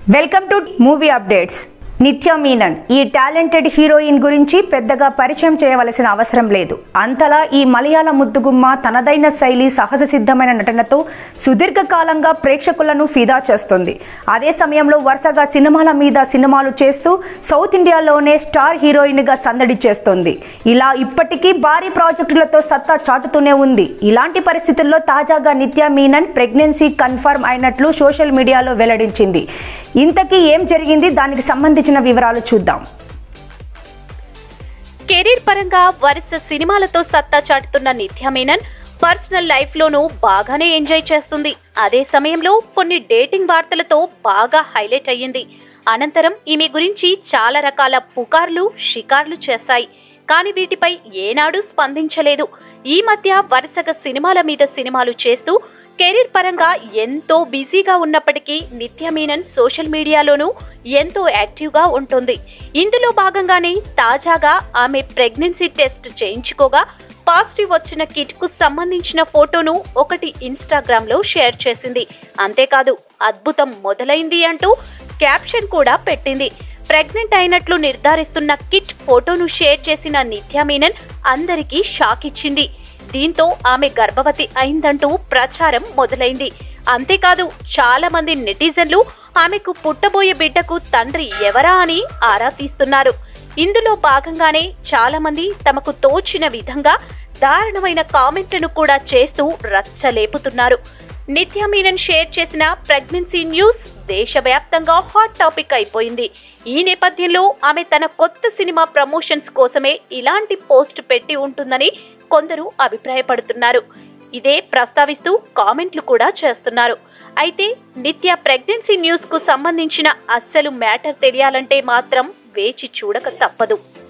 welcome to movie updates నిత్య మీనన్ ఈ talented heroine గురించి పెద్దగా పరిచయం చేయవలసిన అవసరం లేదు అంతలా ఈ మలయాళ ముద్దుగుమ్మ తనదైన శైలి సహజ సిద్ధమైన నటనతో సుదీర్ఘకాలంగా ప్రేక్షకులను ఫిదా చేస్తుంది అదే సమయంలో వరుసగా సినిమాల మీద సినిమాలు చేస్తూ సౌత్ ఇండియాలోనే స్టార్ హీరోయిన్ గా సందడి చేస్తుంది ఇలా ఇప్పటికీ భారీ ప్రాజెక్టులతో సత్తా చాటుతూనే ఉంది ఇలాంటి పరిస్థితుల్లో తాజాగా నిత్య మీనన్ ప్రెగ్నెన్సీ కన్ఫర్మ్ అయినట్లు సోషల్ మీడియాలో వెల్లడించింది ఇంతకీ ఏం జరిగింది దానికి సంబంధించిన వివరాలు చూద్దాం కెరీర్ పరంగా వరుస సినిమాలతో సత్తా చాటుతున్న నిత్య మేనన్ పర్సనల్ లైఫ్ లోనూ బాగానే ఎంజాయ్ చేస్తుంది అదే సమయంలో కొన్ని డేటింగ్ వార్తలతో బాగా హైలైట్ అయ్యింది అనంతరం ఈమె గురించి చాలా రకాల పుకార్లు షికార్లు చేశాయి కానీ వీటిపై ఏనాడు స్పందించలేదు ఈ మధ్య వరుసగా సినిమాల మీద సినిమాలు చేస్తూ కెరీర్ పరంగా ఎంతో బిజీగా ఉన్నప్పటికీ నిత్య మీనన్ సోషల్ మీడియాలోనూ ఎంతో యాక్టివ్గా ఉంటుంది ఇందులో భాగంగానే తాజాగా ఆమె ప్రెగ్నెన్సీ టెస్ట్ చేయించుకోగా పాజిటివ్ వచ్చిన కిట్ కు సంబంధించిన ఫోటోను ఒకటి ఇన్స్టాగ్రామ్ లో షేర్ చేసింది అంతేకాదు అద్భుతం మొదలైంది అంటూ క్యాప్షన్ కూడా పెట్టింది ప్రెగ్నెంట్ అయినట్లు నిర్ధారిస్తున్న కిట్ ఫోటోను షేర్ చేసిన నిత్య మీనన్ అందరికీ షాక్ ఇచ్చింది దీంతో ఆమె గర్భవతి అయిందంటూ ప్రచారం మొదలైంది అంతేకాదు చాలా మంది నెటిజన్లు ఆమెకు పుట్టబోయే బిడ్డకు తండ్రి ఎవరా అని ఆరా తీస్తున్నారు ఇందులో భాగంగానే చాలా మంది తమకు తోచిన విధంగా దారుణమైన కామెంట్లను కూడా చేస్తూ రచ్చలేపుతున్నారు నిత్య మీనన్ షేర్ చేసిన ప్రెగ్నెన్సీ న్యూస్ దేశవ్యాప్తంగా హాట్ టాపిక్ అయిపోయింది ఈ నేపథ్యంలో ఆమె తన కొత్త సినిమా ప్రమోషన్స్ కోసమే ఇలాంటి పోస్ట్ పెట్టి ఉంటుందని కొందరు అభిప్రాయపడుతున్నారు ఇదే ప్రస్తావిస్తూ కామెంట్లు కూడా చేస్తున్నారు అయితే నిత్య ప్రెగ్నెన్సీ న్యూస్ కు సంబంధించిన అస్సలు మ్యాటర్ తెలియాలంటే మాత్రం వేచి చూడక తప్పదు